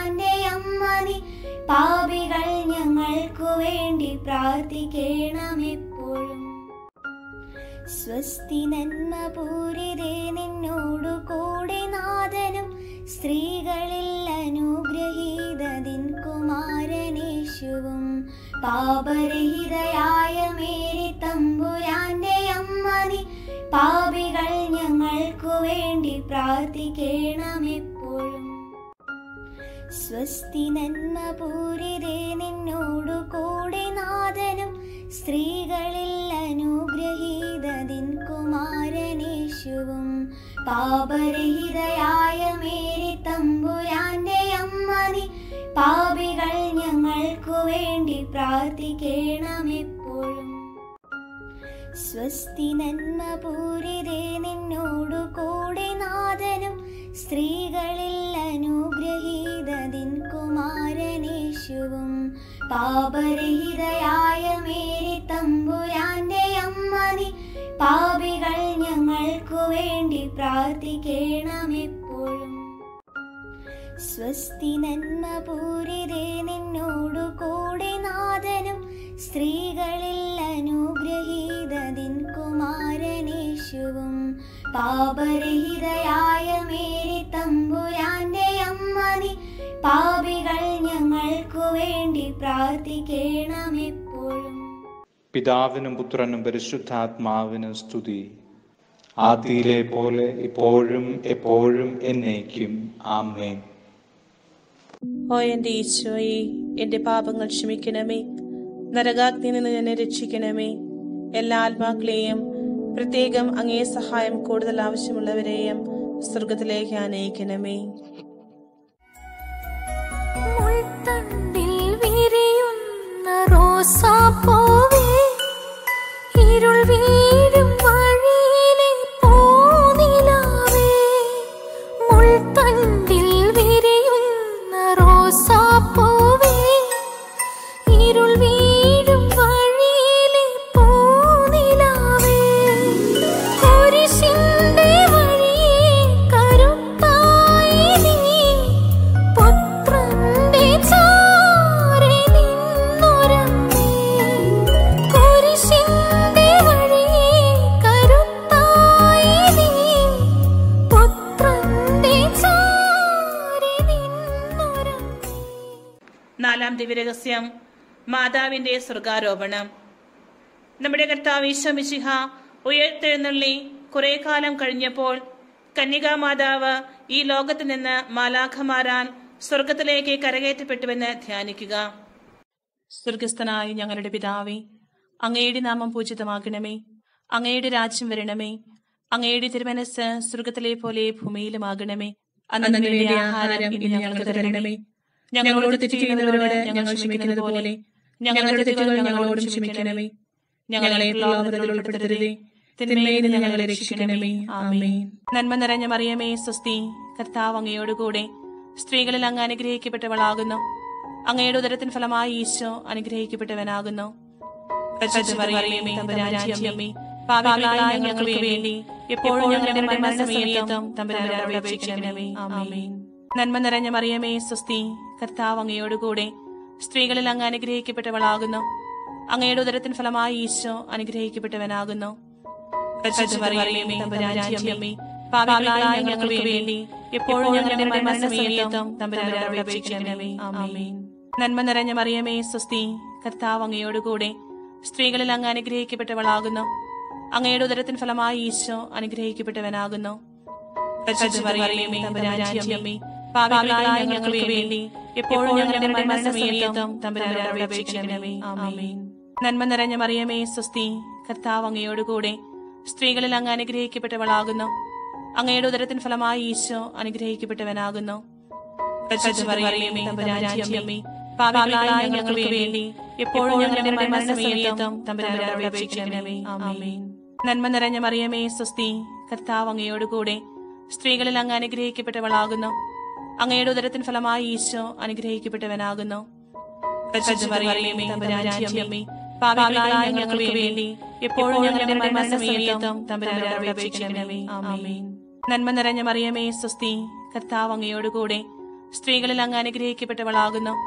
പാപികൾ ഞങ്ങൾക്കു വേണ്ടി പ്രാർത്ഥിക്കണം എപ്പോഴും സ്വസ്തി നന്മ പൂരിതേ നിന്നോടു കൂടെ നാഥനും സ്ത്രീകളിൽ അനുഗ്രഹീതതിൻ കുമാരനേശുവും പാപരഹിതയായ മേരി തമ്പുരാന്റെ അമ്മ നീ പാപികൾ ഞങ്ങൾക്കു വേണ്ടി പ്രാർത്ഥിക്കണം എപ്പോഴും സ്വസ്തി നന്മ പൂരിതേ നിന്നോടു കൂടെ നാഥനും സ്ത്രീകളിൽ അനുഗ്രഹീതതിൻ കുമാരനേശുവും പാപരഹിതയായ മേരി തമ്പുരാന്റെ അമ്മ നീ പാപികൾ ഞങ്ങൾക്കു വേണ്ടി പ്രാർത്ഥിക്കണം എപ്പോഴും സ്വസ്തി നന്മ പൂരിതേ നിന്നോടു കൂടെ നാഥനും സ്ത്രീകളിൽ അനുഗ്രഹീതതിൻ കുമാരനേശുവും പാപരഹിതയായ മേരി തമ്പുരാന്റെ അമ്മ നീ പാപികൾ ഞങ്ങൾക്കു വേണ്ടി പ്രാർത്ഥിക്കണം എപ്പോഴും സ്വസ്തി നന്മ പൂരിതേ നിന്നോടു കൂടെ നാഥനും സ്ത്രീകളിൽ അനുഗ്രഹീതതിൻ കുമാരനേശുവും പാപരഹിതയായ മേരി തമ്പുരാന്റെ അമ്മ നീ പാപികൾ ഞങ്ങൾക്കു വേണ്ടി പ്രാർത്ഥിക്കണം എപ്പോഴും പിതാവിനും പുത്രനും പരിശുദ്ധാത്മാവിനും സ്തുതി ആദിയിലെ പോലെ ഇപ്പോഴും എപ്പോഴും എന്നേക്കും ആമേൻ ഓ എന്റെ ഈശോയെ എന്റെ പാപങ്ങൾ ക്ഷമിക്കണമേ നരകാഗ്നിയിൽ നിന്ന് എന്നെ രക്ഷിക്കണമേ എല്ലാ ആത്മാക്കളെയും പ്രത്യേകം അങ്ങേ സഹായം കൂടുതൽ ആവശ്യമുള്ളവരെയും സ്വർഗത്തിലേക്ക് ആനയിക്കണമേ മുൾത്തണ്ടിൽ വിരിയുന്ന റോസാപ്പൂവേ, ഇരുൾ വീഴും വഴിയിലെ പൂനിലാവേ. മുൾത്തണ്ടിൽ വിരിയുന്ന റോസാപ്പൂവേ, ഇരുൾ വീഴും വഴിയിലെ പൂനിലാവേ. കുരിശിന്റെ വഴിയെ കരുത്തായി നീ പുത്രന്റെ ചാരെ നിന്നുരമ്മേ. കുരിശിന്റെ വഴിയെ കരുത്തായി നീ പുത്രന്റെ ചാരെ നിന്നുരമ്മേ. നാലാം ദിവ്യരഹസ്യം മാതാവിന്റെ സ്വർഗാരോപണം നമ്മുടെ കർത്താവ് ഈശോമിശിഹ ഉയർത്തെഴുന്നള്ളി കുറെ കാലം കഴിഞ്ഞപ്പോൾ കന്യകാ മാതാവ് ഈ ലോകത്ത് നിന്ന് മാലാഖമാരാൻ സ്വർഗത്തിലേക്ക് കരകയറ്റപ്പെട്ടുവെന്ന് ധ്യാനിക്കുക സ്വർഗസ്ഥനായ ഞങ്ങളുടെ പിതാവേ അങ്ങയുടെ നാമം പൂജിതമാകണമേ അങ്ങയുടെ രാജ്യം വരണമേ അങ്ങയുടെ തിരുമനസ് സ്വർഗത്തിലെ പോലെ ഭൂമിയിലുമാകണമേ അന്നു വേണ്ട ആഹാരം ഇനി ഞങ്ങൾക്ക് തരണമേ ഞങ്ങളോട് തെറ്റ് ചെയ്യുന്നവരോട് ഞങ്ങൾ ക്ഷമിക്കുന്നത് പോലെ ഞങ്ങളുടെ തെറ്റുകൾ ഞങ്ങളോടും ക്ഷമിക്കണമേ ഞങ്ങളെ പ്രലോഭനത്തിൽ ഉൾപ്പെടുത്തരുതേ തിന്മയിൽ നിന്ന് ഞങ്ങളെ രക്ഷിക്കണമേ ആമേൻ നന്മ നിറഞ്ഞ മറിയമേ സ്വസ്തി കർത്താവ് അങ്ങയോടുകൂടെ സ്ത്രീകളിൽ അങ്ങ് അനുഗ്രഹിക്കപ്പെട്ടവളാകുന്നു അങ്ങയുടെ ഉദരത്തിൻ ഫലമായി ഈശോ അനുഗ്രഹിക്കപ്പെട്ടവനാകുന്നു പരിശുദ്ധ മറിയമേ, തമ്പുരാന്റെ അമ്മേ, പാപികളായ ഞങ്ങൾക്ക് വേണ്ടി എപ്പോഴും ഞങ്ങളുടെ മരണസമയത്തും തമ്പുരാനോട് അപേക്ഷിക്കണമേ ആമേൻ നന്മ നിറഞ്ഞ മറിയമേ സ്വസ്തി കർത്താവ് അങ്ങയോടുകൂടെ സ്ത്രീകളിൽ അങ്ങ് അനുഗ്രഹിക്കപ്പെട്ടവളാകുന്നു അങ്ങയുടെ ഉദരത്തിൻ ഫലമായി ഈശോ അനുഗ്രഹിക്കപ്പെട്ടവനാകുന്നു പരിശുദ്ധ മറിയമേ, തമ്പുരാന്റെ അമ്മേ, പാപികളായ ഞങ്ങൾക്ക് വേണ്ടി എപ്പോഴും ഞങ്ങളുടെ മരണസമയത്തും തമ്പുരാനോട് അപേക്ഷിക്കണമേ ആമേൻ നന്മ നിറഞ്ഞ മറിയമേ സ്വസ്തി കർത്താവ് അങ്ങയോടുകൂടെ സ്ത്രീകളിൽ അങ്ങ് അനുഗ്രഹിക്കപ്പെട്ടവളാകുന്നു അങ്ങയുടെ ഉദരത്തിൻ ഫലമായി ഈശോ അനുഗ്രഹിക്കപ്പെട്ടവനാകുന്നു പരിശുദ്ധ മറിയമേ, തമ്പുരാന്റെ അമ്മേ, പാപികളായ ഞങ്ങൾക്ക് വേണ്ടി എപ്പോഴും ഞങ്ങളുടെ മരണസമയത്തും തമ്പുരാനോട് അപേക്ഷിക്കണമേ ആമേൻ നന്മ നിറഞ്ഞ മറിയമേ സ്വസ്തി കർത്താവ് അങ്ങയോടുകൂടെ സ്ത്രീകളിൽ അങ്ങ് അനുഗ്രഹിക്കപ്പെട്ടവളാകുന്നു അങ്ങയുടെ ഉദരത്തിൻ ഫലമായി ഈശോ അനുഗ്രഹിക്കപ്പെട്ടവനാകുന്നു പരിശുദ്ധ മറിയമേ, തമ്പുരാന്റെ അമ്മേ, പാപികളായ ഞങ്ങൾക്ക് വേണ്ടി എപ്പോഴും ഞങ്ങളുടെ മരണസമയത്തും തമ്പുരാനോട് അപേക്ഷിക്കണമേ ആമേൻ നന്മ നിറഞ്ഞ മറിയമേ സ്വസ്തി കർത്താവ് അങ്ങയോടുകൂടെ സ്ത്രീകളിൽ അങ്ങ് അനുഗ്രഹിക്കപ്പെട്ടവളാകുന്നു അങ്ങയുടെ ഉദരത്തിൻ ഫലമായി ഈശോ അനുഗ്രഹിക്കപ്പെട്ടവനാകുന്നു പരിശുദ്ധ മറിയമേ, തമ്പുരാന്റെ അമ്മേ, പാപികളായ ഞങ്ങൾക്ക് വേണ്ടി എപ്പോഴും ഞങ്ങളുടെ മരണസമയത്തും തമ്പുരാനോട് അപേക്ഷിക്കണമേ ആമേൻ നന്മ നിറഞ്ഞ മറിയമേ സ്വസ്തി കർത്താവ് അങ്ങയോടുകൂടെ സ്ത്രീകളിൽ അങ്ങ് അനുഗ്രഹിക്കപ്പെട്ടവളാകുന്നു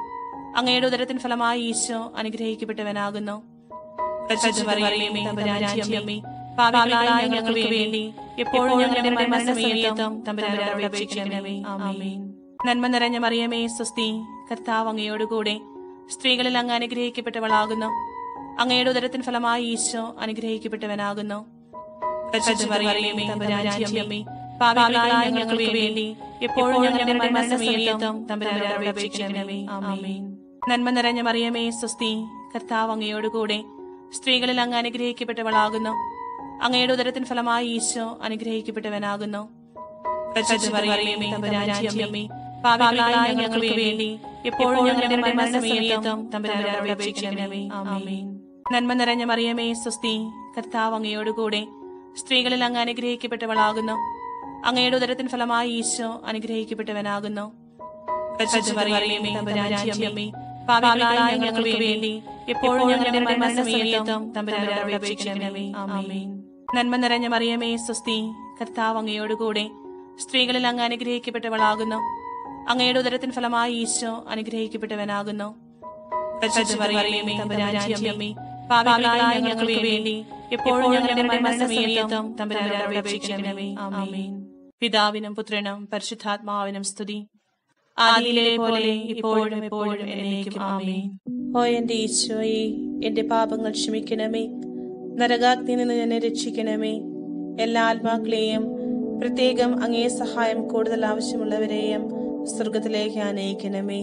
അങ്ങയുടെ ഉദരത്തിൻ ഫലമായി ഈശോ അനുഗ്രഹിക്കപ്പെട്ടവനാകുന്നു പരിശുദ്ധ മറിയമേ, തമ്പുരാന്റെ അമ്മേ, പാപികളായ ഞങ്ങൾക്ക് വേണ്ടി എപ്പോഴും ഞങ്ങളുടെ മരണസമയത്തും തമ്പുരാനോട് അപേക്ഷിക്കണമേ ആമേൻ നന്മ നിറഞ്ഞ മറിയമേ സ്വസ്തി കർത്താവ് അങ്ങയോടുകൂടെ സ്ത്രീകളിൽ അങ്ങ് അനുഗ്രഹിക്കപ്പെട്ടവളാകുന്നു അങ്ങയുടെ ഉദരത്തിൻ ഫലമായി ഈശോ അനുഗ്രഹിക്കപ്പെട്ടവനാകുന്നു പരിശുദ്ധ മറിയമേ, തമ്പുരാന്റെ അമ്മേ, പാപികളായ ഞങ്ങൾക്ക് വേണ്ടി എപ്പോഴും ഞങ്ങളുടെ മരണസമയത്തും തമ്പുരാനോട് അപേക്ഷിക്കണമേ ആമേൻ നന്മ നിറഞ്ഞ മറിയമേ സ്വസ്തി കർത്താവ് അങ്ങയോടുകൂടെ സ്ത്രീകളിൽ അങ്ങ് അനുഗ്രഹിക്കപ്പെട്ടവളാകുന്നു അങ്ങയുടെ ഉദരത്തിൻ ഫലമായി ഈശോ അനുഗ്രഹിക്കപ്പെട്ടവനാകുന്നു പരിശുദ്ധ മറിയമേ, തമ്പുരാന്റെ അമ്മേ, പാപികളായ ഞങ്ങൾക്ക് വേണ്ടി എപ്പോഴും ഞങ്ങളുടെ മരണസമയത്തും തമ്പുരാനോട് അപേക്ഷിക്കണമേ ആമേൻ നന്മ നിറഞ്ഞ മറിയമേ സ്വസ്തി കർത്താവ് അങ്ങയോടുകൂടെ സ്ത്രീകളിൽ അങ്ങ് അനുഗ്രഹിക്കപ്പെട്ടവളാകുന്നു അങ്ങയുടെ ഉദരത്തിൻ ഫലമായി ഈശോ അനുഗ്രഹിക്കപ്പെട്ടവനാകുന്നു പരിശുദ്ധ മറിയമേ, തമ്പുരാന്റെ അമ്മേ, പാപികളായ ഞങ്ങൾക്ക് വേണ്ടി എപ്പോഴും ഞങ്ങളുടെ മരണസമയത്തും തമ്പുരാനോട് അപേക്ഷിക്കണമേ ആമേൻ നന്മ നിറഞ്ഞ മറിയമേ സ്വസ്തി കർത്താവ് അങ്ങയോടുകൂടെ സ്ത്രീകളിൽ അങ്ങ് അനുഗ്രഹിക്കപ്പെട്ടവളാകുന്നു അങ്ങയുടെ ഉദരത്തിൻ ഫലമായി ഈശോ അനുഗ്രഹിക്കപ്പെട്ടവനാകുന്നു പരിശുദ്ധ മറിയമേ, തമ്പുരാന്റെ അമ്മേ, പാപികളായ ഞങ്ങൾക്ക് വേണ്ടി എപ്പോഴും ഞങ്ങളുടെ മരണസമയത്തും തമ്പുരാനോട് അപേക്ഷിക്കണമേ ആമേൻ പിതാവിനും പുത്രനും പരിശുദ്ധാത്മാവിനും സ്തുതി ആദിയിലെ പോലെ ഇപ്പോഴും എപ്പോഴും എന്നേക്കും ആമേൻ ഓ എന്റെ ഈശോയെ എന്റെ പാപങ്ങൾ ക്ഷമിക്കണമേ നരകാഗ്നി നിന്ന് എന്നെ രക്ഷിക്കണമേ എല്ലാ ആത്മാക്കളെയും പ്രത്യേകം അങ്ങേ സഹായം കൂടുതൽ ആവശ്യമുള്ളവരെയും സ്വർഗത്തിലേക്ക് അനയിക്കണമേ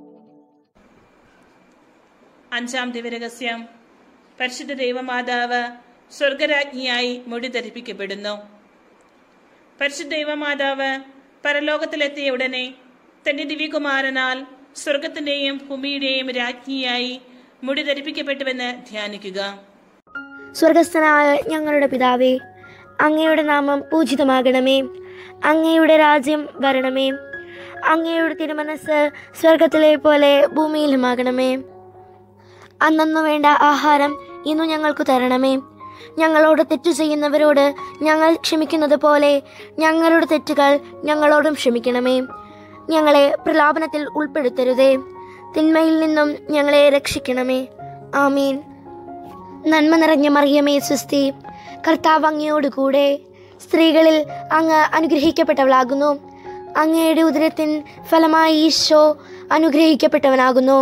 അഞ്ചാം ദിവരഹസ്യം പരിശുദ്ധ ദൈവമാതാവ് സ്വർഗരാജ്ഞിയായി മുടി ധരിപ്പിക്കപ്പെടുന്നു പരിശുദ്ധ ദൈവമാതാവ് പരലോകത്തിലെത്തിയ ഉടനെ തന്റെ ദിവ്യകുമാരനാൽ സ്വർഗത്തിന്റെയും ഭൂമിയുടെയും രാജ്ഞിയായി മുടി ധരിപ്പിക്കപ്പെട്ടുവെന്ന് ധ്യാനിക്കുക സ്വർഗസ്ഥനായ ഞങ്ങളുടെ പിതാവേ അങ്ങയുടെ നാമം പൂജിതമാകണമേ അങ്ങയുടെ രാജ്യം വരണമേ അങ്ങയുടെ തിരുമനസ് സ്വർഗത്തിലെ പോലെ ഭൂമിയിലുമാകണമേ അന്നു വേണ്ട ആഹാരം ഇന്നു ഞങ്ങൾക്ക് തരണമേ ഞങ്ങളോട് തെറ്റു ചെയ്യുന്നവരോട് ഞങ്ങൾ ക്ഷമിക്കുന്നത് പോലെ ഞങ്ങളുടെ തെറ്റുകൾ ഞങ്ങളോടും ക്ഷമിക്കണമേ ഞങ്ങളെ പ്രലാപനത്തിൽ ഉൾപ്പെടുത്തരുതേ തിന്മയിൽ നിന്നും ഞങ്ങളെ രക്ഷിക്കണമേ ആമീൻ നന്മ നിറഞ്ഞ മറിയമേ സുസ്തി കർത്താവ് അങ്ങയോടുകൂടെ സ്ത്രീകളിൽ അങ്ങ് അനുഗ്രഹിക്കപ്പെട്ടവളാകുന്നു അങ്ങയുടെ ഉദരത്തിൻ ഫലമായി ഈശോ അനുഗ്രഹിക്കപ്പെട്ടവനാകുന്നു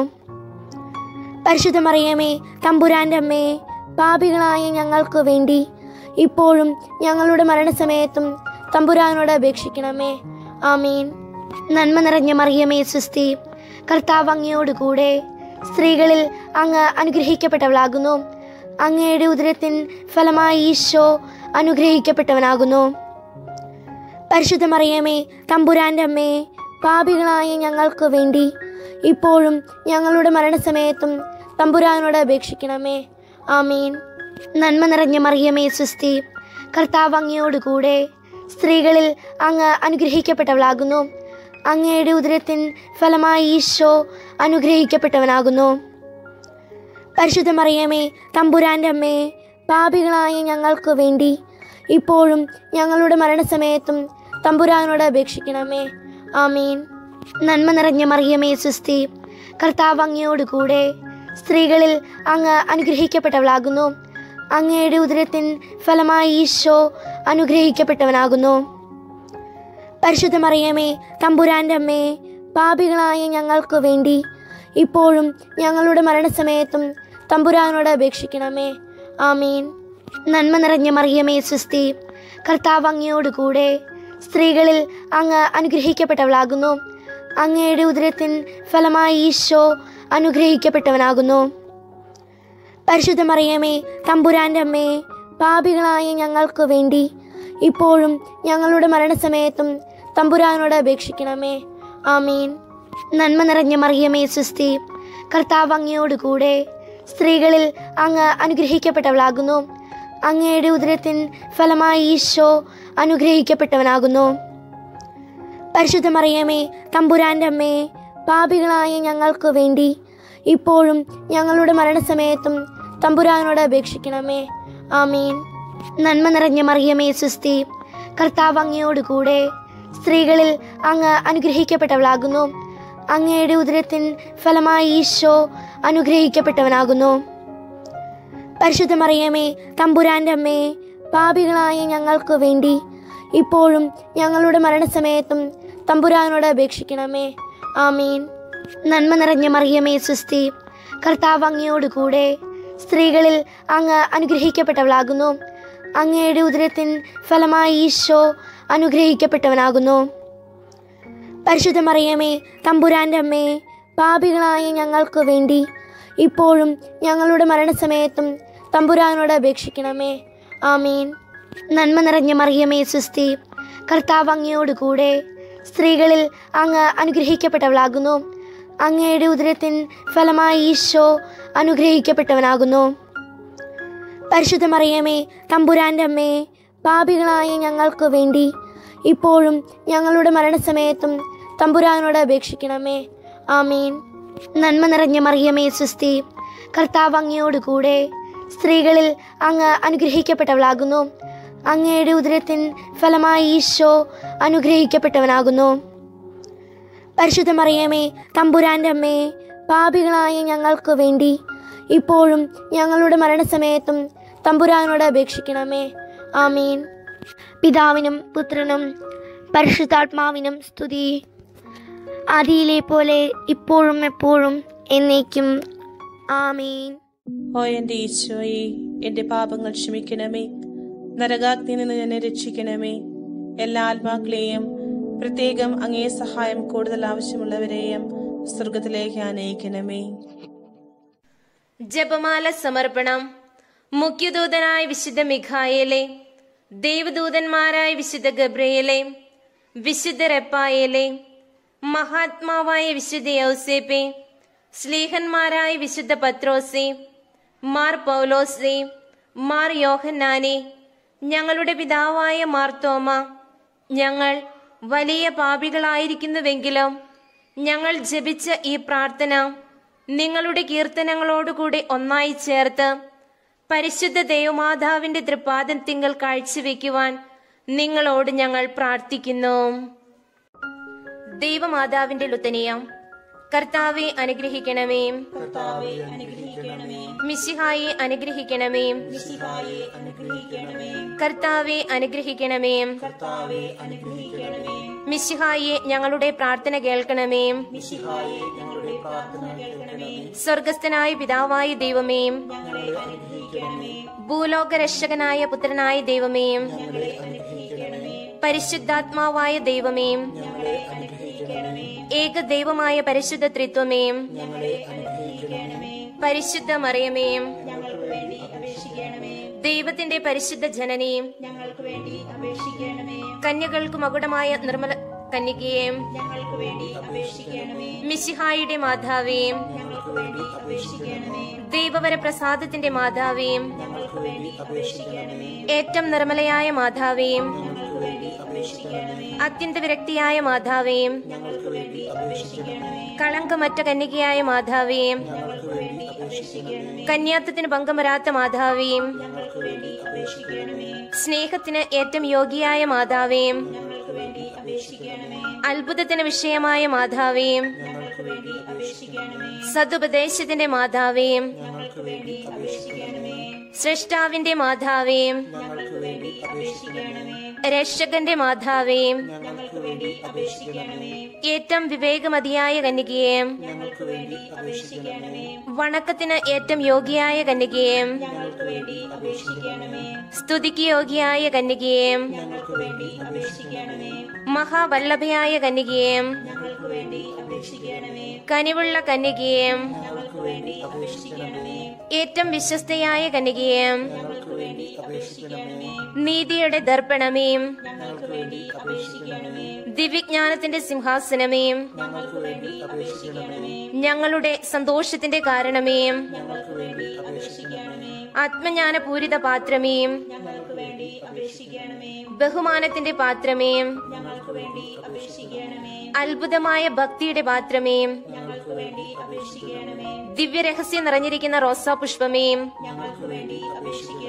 പരിശുദ്ധ മറിയമേ തമ്പുരാൻ്റെ അമ്മേ പാപികളായ ഞങ്ങൾക്ക് വേണ്ടി ഇപ്പോഴും ഞങ്ങളുടെ മരണസമയത്തും തമ്പുരാനോട് അപേക്ഷിക്കണമേ ആമീൻ നന്മ നിറഞ്ഞ മറിയമേ സുസ്തി കർത്താവ് അങ്ങയോടുകൂടെ സ്ത്രീകളിൽ അങ്ങ് അനുഗ്രഹിക്കപ്പെട്ടവളാകുന്നു അങ്ങയുടെ ഉദരത്തിൻ ഫലമായി ഈശോ അനുഗ്രഹിക്കപ്പെട്ടവനാകുന്നു പരിശുദ്ധ മറിയമേ തമ്പുരാൻ്റെ അമ്മേ പാപികളായ ഞങ്ങൾക്ക് വേണ്ടി ഇപ്പോഴും ഞങ്ങളുടെ മരണസമയത്തും തമ്പുരാനോട് അപേക്ഷിക്കണമേ ആമീൻ നന്മ നിറഞ്ഞ മറിയമേ സുസ്തി കർത്താവ് അങ്ങയോടുകൂടെ സ്ത്രീകളിൽ അങ്ങ് അനുഗ്രഹിക്കപ്പെട്ടവളാകുന്നു അങ്ങയുടെ ഉദരത്തിൻ ഫലമായി ഈശോ അനുഗ്രഹിക്കപ്പെട്ടവനാകുന്നു പരിശുദ്ധ മറിയമേ തമ്പുരാൻ്റെ അമ്മേ പാപികളായ ഞങ്ങൾക്ക് വേണ്ടി ഇപ്പോഴും ഞങ്ങളുടെ മരണസമയത്തും തമ്പുരാനോട് അപേക്ഷിക്കണമേ ആമീൻ നന്മ നിറഞ്ഞ മറിയമേ സുസ്തി കർത്താവ് അങ്ങയോടുകൂടെ സ്ത്രീകളിൽ അങ്ങ് അനുഗ്രഹിക്കപ്പെട്ടവളാകുന്നു അങ്ങയുടെ ഉദരത്തിൻ ഫലമായി ഈശോ അനുഗ്രഹിക്കപ്പെട്ടവനാകുന്നു പരിശുദ്ധ മറിയമേ തമ്പുരാൻ്റെ അമ്മേ പാപികളായ ഞങ്ങൾക്ക് വേണ്ടി ഇപ്പോഴും ഞങ്ങളുടെ മരണസമയത്തും തമ്പുരാനോട് അപേക്ഷിക്കണമേ ആമീൻ നന്മ നിറഞ്ഞ മറിയമേ സുസ്തി കർത്താവ് അങ്ങയോടുകൂടെ സ്ത്രീകളിൽ അങ്ങ് അനുഗ്രഹിക്കപ്പെട്ടവളാകുന്നു അങ്ങയുടെ ഉദരത്തിൻ ഫലമായി ഈശോ അനുഗ്രഹിക്കപ്പെട്ടവനാകുന്നു പരിശുദ്ധ മറിയമേ തമ്പുരാൻ്റെ അമ്മേ പാപികളായ ഞങ്ങൾക്ക് വേണ്ടി ഇപ്പോഴും ഞങ്ങളുടെ മരണസമയത്തും തമ്പുരാനോട് അപേക്ഷിക്കണമേ ആമീൻ നന്മ നിറഞ്ഞ മറിയമേ സുസ്തി കർത്താവ് അങ്ങയോടുകൂടെ സ്ത്രീകളിൽ അങ്ങ് അനുഗ്രഹിക്കപ്പെട്ടവളാകുന്നു അങ്ങയുടെ ഉദരത്തിൻ ഫലമായി ഈശോ അനുഗ്രഹിക്കപ്പെട്ടവനാകുന്നു പരിശുദ്ധ മറിയമേ തമ്പുരാൻ്റെ അമ്മേ പാപികളായ ഞങ്ങൾക്ക് വേണ്ടി ഇപ്പോഴും ഞങ്ങളുടെ മരണസമയത്തും തമ്പുരാനോട് അപേക്ഷിക്കണമേ ആമീൻ നന്മ നിറഞ്ഞ മറിയമേ സുസ്തി കർത്താവ് അങ്ങയോടുകൂടെ സ്ത്രീകളിൽ അങ്ങ് അനുഗ്രഹിക്കപ്പെട്ടവളാകുന്നു അങ്ങയുടെ ഉദരത്തിൻ ഫലമായി ഈശോ അനുഗ്രഹിക്കപ്പെട്ടവനാകുന്നു പരിശുദ്ധ മറിയമേ തമ്പുരാൻ്റെ അമ്മേ പാപികളായ ഞങ്ങൾക്ക് വേണ്ടി ഇപ്പോഴും ഞങ്ങളുടെ മരണസമയത്തും തമ്പുരാനോട് അപേക്ഷിക്കണമേ ആമീൻ നന്മ നിറഞ്ഞ മറിയമേ സുസ്തി കർത്താവ് അങ്ങയോട് കൂടെ സ്ത്രീകളിൽ അങ്ങ് അനുഗ്രഹിക്കപ്പെട്ടവളാകുന്നു അങ്ങയുടെ ഉദരത്തിൻ ഫലമായി ഈശോ അനുഗ്രഹിക്കപ്പെട്ടവനാകുന്നു പരിശുദ്ധ മറിയമേ തമ്പുരാൻ്റെ അമ്മേ പാപികളായ ഞങ്ങൾക്ക് വേണ്ടി ഇപ്പോഴും ഞങ്ങളുടെ മരണസമയത്തും തമ്പുരാനോട് അപേക്ഷിക്കണമേ ആമീൻ നന്മ നിറഞ്ഞ മറിയമേ സുസ്തി കർത്താവ് അങ്ങയോട് കൂടെ സ്ത്രീകളിൽ അങ്ങ് അനുഗ്രഹിക്കപ്പെട്ടവളാകുന്നു അങ്ങയുടെ ഉദരത്തിൻ ഫലമായി ഈശോ അനുഗ്രഹിക്കപ്പെട്ടവനാകുന്നു പരിശുദ്ധ മറിയമേ തമ്പുരാൻ്റെ അമ്മേ പാപികളായ ഞങ്ങൾക്ക് വേണ്ടി ഇപ്പോഴും ഞങ്ങളുടെ മരണസമയത്തും തമ്പുരാനോട് അപേക്ഷിക്കണമേ ആമീൻ നന്മ നിറഞ്ഞ മറിയമേ സുസ്തി കർത്താവ് അങ്ങയോട് കൂടെ സ്ത്രീകളിൽ അങ്ങ് അനുഗ്രഹിക്കപ്പെട്ടവളാകുന്നു അങ്ങയുടെ ഉദരത്തിൻ ഫലമായി ഈശോ അനുഗ്രഹിക്കപ്പെട്ടവനാകുന്നു പരിശുദ്ധ മറിയമേ തമ്പുരാൻ്റെ അമ്മേ പാപികളായ ഞങ്ങൾക്ക് വേണ്ടി ഇപ്പോഴും ഞങ്ങളുടെ മരണസമയത്തും തമ്പുരാനോട് അപേക്ഷിക്കണമേ ആമീൻ പിതാവിനും പുത്രനും പരിശുദ്ധാത്മാവിനും സ്തുതി ആദിയിലെ പോലെ ഇപ്പോഴും എപ്പോഴും എന്നേക്കും ആമീൻ ഓ എന്റെ ഈശോയെ എന്റെ പാപങ്ങൾ ക്ഷമിക്കണമേ നരകാഗ്നി നിന്ന് എന്നെ രക്ഷിക്കണമേ എല്ലാ ആത്മാക്കളെയും പ്രത്യേകം അങ്ങേ സഹായം കൂടുതൽ ആവശ്യമുള്ളവരെയും സ്വർഗത്തിലേക്ക് അനയിക്കണമേ ജപമാല സമർപ്പണം മുഖ്യദൂതനായ വിശുദ്ധ മിഖായേലെ ദേവദൂതന്മാരായ വിശുദ്ധ ഗബ്രയേലെ വിശുദ്ധ റെപ്പായേലെ മഹാത്മാവായ വിശുദ്ധ യൗസേപ്പെ സ്ലീഹന്മാരായ വിശുദ്ധ പത്രോസെ മാർ പൗലോസെ മാർ യോഹന്നാനെ ഞങ്ങളുടെ പിതാവായ മാർത്തോമ ഞങ്ങൾ വലിയ പാപികളായിരിക്കുന്നുവെങ്കിലും ഞങ്ങൾ ജപിച്ച ഈ പ്രാർത്ഥന നിങ്ങളുടെ കീർത്തനങ്ങളോടുകൂടി ഒന്നായി ചേർത്ത് പരിശുദ്ധ ദേവമാതാവിന്റെ തൃപ്പാദത്തിങ്കൽ കാഴ്ചവെക്കുവാൻ നിങ്ങളോട് ഞങ്ങൾ പ്രാർത്ഥിക്കുന്നു ദൈവമാതാവിന്റെ ലുത്തനിയം കർത്താവെ അനുഗ്രഹിക്കണമേ കർത്താവെ അനുഗ്രഹിക്കണമേ മിശിഹായെ അനുഗ്രഹിക്കണമേ മിശിഹായെ അനുഗ്രഹിക്കണമേ കർത്താവെ അനുഗ്രഹിക്കണമേ കർത്താവെ അനുഗ്രഹിക്കണമേ മിശിഹായെ ഞങ്ങളുടെ പ്രാർത്ഥന കേൾക്കണമേ മിശിഹായെ ഞങ്ങളുടെ പ്രാർത്ഥന കേൾക്കണമേ സ്വർഗസ്ഥനായ പിതാവായ ദൈവമേ ഞങ്ങളെ അനുഗ്രഹിക്കണമേ ഭൂലോക രക്ഷകനായ പുത്രനായ ദൈവമേ ഞങ്ങളെ അനുഗ്രഹിക്കണമേ പരിശുദ്ധാത്മാവായ ദൈവമേ ഞങ്ങളെ അനുഗ്രഹിക്കണമേ ഏക ദൈവമായ പരിശുദ്ധ ത്രിത്വമേ ഞങ്ങളെ അനുഗ്രഹിക്കണമേ പരിശുദ്ധ മറിയമേ ഞങ്ങൾക്ക് വേണ്ടി അപേക്ഷിക്കണമേ ദൈവത്തിന്റെ പരിശുദ്ധ ജനനി ഞങ്ങൾക്ക് വേണ്ടി അപേക്ഷിക്കണമേ കന്യകൾക്ക് മകുടമായ നിർമ്മല കന്യകയെ ഞങ്ങൾക്ക് വേണ്ടി അപേക്ഷിക്കണമേ മിശിഹായുടെ മാതാവേ ഞങ്ങൾക്ക് വേണ്ടി അപേക്ഷിക്കണമേ ദൈവവര പ്രസാദത്തിന്റെ മാതാവേ ഞങ്ങൾക്ക് വേണ്ടി അപേക്ഷിക്കണമേ ഏറ്റവും നിർമ്മലയായ മാതാവേ ഞങ്ങൾക്ക് വേണ്ടി അപേക്ഷിക്കണമേ അത്യന്ത വിരക്തിയായ മാതാവേ ഞങ്ങൾക്ക് വേണ്ടി അപേക്ഷിക്കണമേ കളങ്കമറ്റ കന്യകയായ മാതാവേ ഞങ്ങൾക്ക് വേണ്ടി അപേക്ഷിക്കണമേ കന്യാത്വത്തിന് ഭംഗം വരാത്ത മാതാവേ ഞങ്ങൾക്ക് വേണ്ടി അപേക്ഷിക്കണമേ സ്നേഹത്തിന് ഏറ്റവും യോഗ്യയായ മാതാവേ ഞങ്ങൾക്ക് വേണ്ടി അപേക്ഷിക്കണമേ അത്ഭുതത്തിന് വിഷയമായ മാതാവേ ഞങ്ങൾക്ക് വേണ്ടി അപേക്ഷിക്കണമേ സതുപദേശത്തിന്റെ മാതാവേ ഞങ്ങൾക്ക് വേണ്ടി അപേക്ഷിക്കണമേ സൃഷ്ടാവിന്റെ മാതാവേ ഞങ്ങൾക്ക് വേണ്ടി അപേക്ഷിക്കണമേ രക്ഷകന്റെ മാതാവേ ഞങ്ങൾക്ക് വേണ്ടി അപേക്ഷിക്കണമേ ഏറ്റവും വിവേകമതിയായ കന്യകയെ ഞങ്ങൾക്ക് വേണ്ടി അപേക്ഷിക്കണമേ വണക്കത്തിന് ഏറ്റവും യോഗ്യയായ കന്യകയെ ഞങ്ങൾക്ക് വേണ്ടി അപേക്ഷിക്കണമേ സ്തുതിക്ക് യോഗ്യയായ കന്യകയെ ഞങ്ങൾക്ക് വേണ്ടി അപേക്ഷിക്കണമേ മഹാവല്ലഭയായ കന്യകയെ ഞങ്ങൾക്ക് വേണ്ടി അപേക്ഷിക്കണമേ കനിവുള്ള കന്യകയെ ഞങ്ങൾക്ക് വേണ്ടി അപേക്ഷിക്കണമേ ഏറ്റവും വിശ്വസ്തയായ കന്യകയെ ഞങ്ങൾക്ക് വേണ്ടി അപേക്ഷിക്കണമേ നീതിയുടെ ദർപ്പണമേ ഞങ്ങൾക്ക് വേണ്ടി അപേക്ഷിക്കണമേ ദിവ്യജ്ഞാനത്തിന്റെ സിംഹാസനമേ ഞങ്ങൾക്ക് വേണ്ടി അപേക്ഷിക്കണമേ ഞങ്ങളുടെ സന്തോഷത്തിന്റെ കാരണമേ ഞങ്ങൾക്ക് വേണ്ടി അപേക്ഷിക്കണമേ ആത്മജ്ഞാനപൂരിത പാത്രമേ ഞങ്ങൾക്ക് വേണ്ടി അപേക്ഷിക്കണമേ ബഹുമാനത്തിന്റെ പാത്രമേ ഞങ്ങൾക്ക് വേണ്ടി അപേക്ഷിക്കണമേ അത്ഭുതമായ ഭക്തിയുടെ പാത്രമേ ഞങ്ങൾക്ക് വേണ്ടി അപേക്ഷിക്കണമേ ദിവ്യരഹസ്യം നിറഞ്ഞിരിക്കുന്ന റോസാ പുഷ്പമേ ഞങ്ങൾക്ക് വേണ്ടി അപേക്ഷിക്കണമേ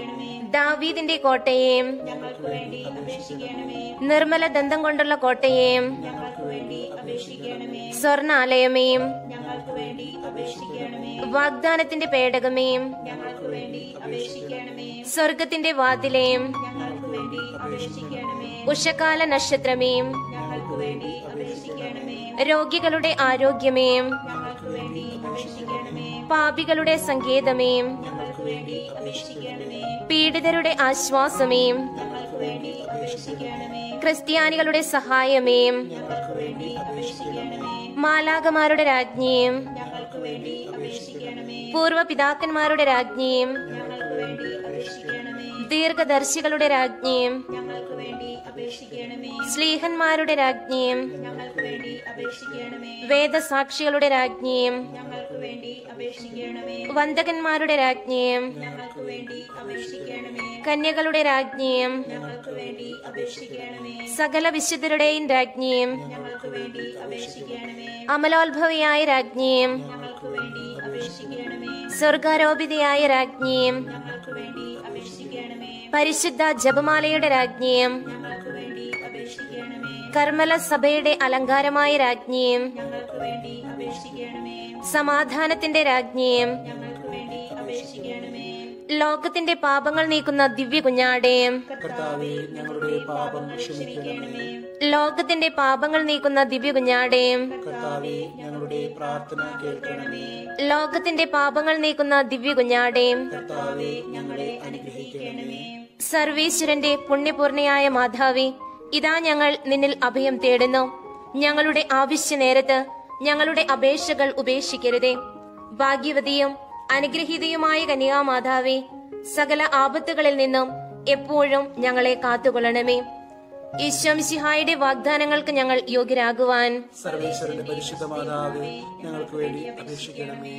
ദാവീദിന്റെ കോട്ടയെയും ഞങ്ങൾക്ക് വേണ്ടി അപേക്ഷിക്കണമേ നിർമ്മല ദന്തം കൊണ്ടുള്ള കോട്ടയെയും ഞങ്ങൾക്ക് വേണ്ടി അപേക്ഷിക്കണമേ സ്വർണാലയമേയും ഞങ്ങൾക്ക് വേണ്ടി അപേക്ഷിക്കണമേ വാഗ്ദാനത്തിന്റെ പേടകമേയും ഞങ്ങൾക്ക് വേണ്ടി അപേക്ഷിക്കണമേ സ്വർഗത്തിന്റെ വാതിലേയും ഞങ്ങൾക്ക് വേണ്ടി അപേക്ഷിക്കണമേ ഉഷകാല നക്ഷത്രമേയും ഞങ്ങൾക്ക് വേണ്ടി അപേക്ഷിക്കണമേ രോഗികളുടെ ആരോഗ്യമേയും ഞങ്ങൾക്ക് വേണ്ടി അപേക്ഷിക്കണമേ പാപികളുടെ സങ്കേതമേയും ഞങ്ങൾക്ക് വേണ്ടി അപേക്ഷിക്കണമേ പീഡിതരുടെ ആശ്വാസമേയും ഞങ്ങൾക്ക് വേണ്ടി അപേക്ഷിക്കണമേ ക്രിസ്ത്യാനികളുടെ സഹായമേയും ഞങ്ങൾക്ക് വേണ്ടി അപേക്ഷിക്കണമേ മാലാകമാരുടെ രാജ്ഞിയും ഞങ്ങൾക്ക് വേണ്ടി അപേക്ഷിക്കണമേ പൂർവ്വ പിതാക്കന്മാരുടെ രാജ്ഞിയും ഞങ്ങൾക്ക് വേണ്ടി അപേക്ഷിക്കണമേ ദീർഘദർശികളുടെ രാജ്ഞിയും ഞങ്ങൾക്ക് വേണ്ടി അപേക്ഷിക്കണമേ സ്ലീഹന്മാരുടെ രാജ്ഞിയും ഞങ്ങൾക്ക് വേണ്ടി അപേക്ഷിക്കണമേ വേദസാക്ഷികളുടെ രാജ്ഞിയും ഞങ്ങൾക്ക് വേണ്ടി അപേക്ഷിക്കണമേ വന്ദകന്മാരുടെ രാജ്ഞിയും ഞങ്ങൾക്ക് വേണ്ടി അപേക്ഷിക്കണമേ കന്യകളുടെ രാജ്ഞിയും ഞങ്ങൾക്ക് വേണ്ടി അപേക്ഷിക്കണമേ സകല വിശുദ്ധരുടെയും രാജ്ഞിയും ഞങ്ങൾക്ക് വേണ്ടി അപേക്ഷിക്കണമേ അമലോത്ഭവിയായ രാജ്ഞിയും ഞങ്ങൾക്ക് വേണ്ടി അപേക്ഷിക്കണമേ സ്വർഗാരോപിതയായ രാജ്ഞിയും ഞങ്ങൾക്ക് വേണ്ടി അപേക്ഷിക്കണമേ പരിശുദ്ധ ജപമാലയുടെ രാജ്ഞിയും ഞങ്ങൾക്ക് വേണ്ടി അപേക്ഷിക്കണമേ കർമ്മല സഭയുടെ അലങ്കാരമായ രാജ്ഞിയും ഞങ്ങൾക്ക് വേണ്ടി അപേക്ഷിക്കണമേ സമാധാനത്തിന്റെ രാജ്ഞിയും ഞങ്ങൾക്ക് വേണ്ടി അപേക്ഷിക്കണമേ ലോകത്തിന്റെ പാപങ്ങൾ നീക്കുന്ന ദിവ്യ കുഞ്ഞാടേയും കർത്താവെ ഞങ്ങളുടെ പാപം ക്ഷമിക്കണമേ ലോകത്തിന്റെ പാപങ്ങൾ നീക്കുന്ന ദിവ്യ കുഞ്ഞാടേയും കർത്താവെ ഞങ്ങളുടെ പ്രാർത്ഥന കേൾക്കണമേ ലോകത്തിന്റെ പാപങ്ങൾ നീക്കുന്ന ദിവ്യ കുഞ്ഞാടേയും കർത്താവെ ഞങ്ങളെ അനുഗ്രഹിക്കണമേ സർവീശ്വരന്റെ പുണ്യപൂർണയായ മാതാവി ഇതാ ഞങ്ങൾ നിന്നിൽ അഭയം തേടുന്നു ഞങ്ങളുടെ ആവശ്യ നേരത്ത് ഞങ്ങളുടെ അപേക്ഷകൾ ഉപേക്ഷിക്കരുതേ ഭാഗ്യവതിയും അനുഗ്രഹീതയുമായ കന്യാമാതാവേ സകല ആപത്തുകളിൽ നിന്നും എപ്പോഴും ഞങ്ങളെ കാത്തുകൊള്ളണമേ ഈശ്വംസിഹായുടെ വാഗ്ദാനങ്ങൾക്ക് ഞങ്ങൾ യോഗ്യരാകുവാൻ സർവേശ്വരന്റെ പരിശുദ്ധ മാതാവേ ഞങ്ങൾക്ക് വേണ്ടി അപേക്ഷിക്കണമേ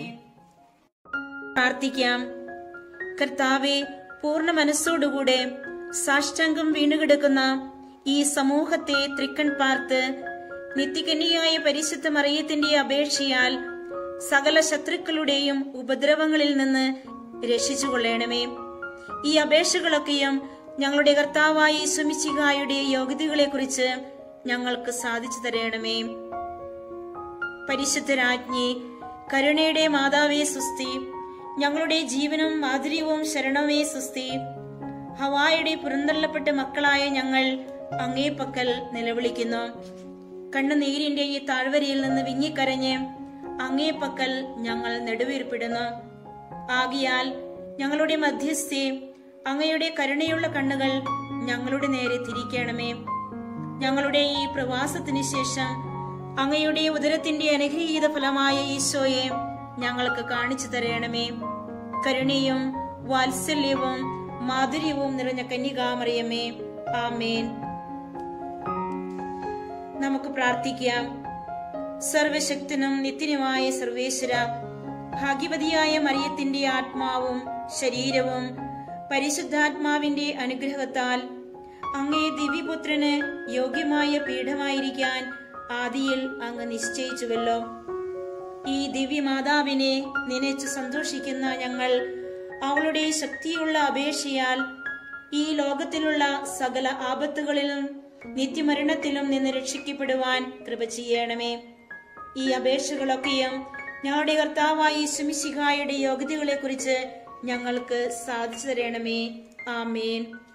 പ്രാർത്ഥിക്കാം കർത്താവെ പൂർണ്ണ മനസ്സോടുകൂടെ സാഷ്ടാംഗം വീണുകിടക്കുന്ന ഈ സമൂഹത്തെ തൃക്കൺ പാർത്ത് നിത്യകന്യയായ പരിശുദ്ധ മറിയത്തിന്റെ അപേക്ഷയാൽ സകല ശത്രുക്കളുടെയും ഉപദ്രവങ്ങളിൽ നിന്ന് രക്ഷിച്ചുകൊള്ളണമേ ഈ അപേക്ഷകളൊക്കെയും ഞങ്ങളുടെ കർത്താവായ സുമിച്ചികായുടെ യോഗ്യതകളെ കുറിച്ച് ഞങ്ങൾക്ക് സാധിച്ചു തരണമേ പരിശുദ്ധരാജ്ഞി കരുണയുടെ മാതാവേ സുസ്തി ഞങ്ങളുടെ ജീവനും മാധുര്യവും ശരണമേ സുസ്തി ഹവായുടെ പുറന്തള്ളപ്പെട്ട മക്കളായ ഞങ്ങൾ അങ്ങേ പക്കൽ നിലവിളിക്കുന്നു കണ്ണുനീരിന്റെ ഈ താഴ്വരയിൽ നിന്ന് വിങ്ങിക്കരഞ്ഞ് അങ്ങേ പക്കൽ ഞങ്ങൾ നെടുവീർപ്പിടുന്നു ആകിയാൽ ഞങ്ങളുടെ മധ്യസ്ഥെ അങ്ങയുടെ കരുണയുള്ള കണ്ണുകൾ ഞങ്ങളുടെ നേരെ തിരിക്കണമേ ഞങ്ങളുടെ ഈ പ്രവാസത്തിന് ശേഷം അങ്ങയുടെ ഉദരത്തിന്റെ അനുഗ്രഹീത ഫലമായ ഈശോയെ ഞങ്ങൾക്ക് കാണിച്ചു തരണമേ കരുണയും വാത്സല്യവും മാധുര്യവും നിറഞ്ഞ കന്യകാമറിയമേ ആമേൻ നമുക്ക് പ്രാർത്ഥിക്കാം സർവശക്തനും നിത്യനുമായ സർവേശ്വര ഭാഗ്യവതിയായ മറിയത്തിന്റെ ആത്മാവും ശരീരവും പരിശുദ്ധാത്മാവിന്റെ അനുഗ്രഹത്താൽ അങ്ങേ ദിവ്യപുത്രന് യോഗ്യമായ പീഠമായിരിക്കാൻ ആദിയിൽ അങ്ങ് നിശ്ചയിച്ചുവല്ലോ ഈ ദിവ്യമാതാവിനെ നനച്ചു സന്തോഷിക്കുന്ന ഞങ്ങൾ അവളുടെ ശക്തിയുള്ള അപേക്ഷയാൽ ഈ ലോകത്തിലുള്ള സകല ആപത്തുകളിലും നിത്യമരണത്തിലും നിന്ന് രക്ഷിക്കപ്പെടുവാൻ കൃപ ചെയ്യണമേ ഈ അപേക്ഷകളൊക്കെയും ഞങ്ങളുടെ കർത്താവായി സുമിശിഹായുടെ യോഗ്യതകളെ കുറിച്ച് ഞങ്ങൾക്ക് സാധിച്ചു തരണമേ ആമേൻ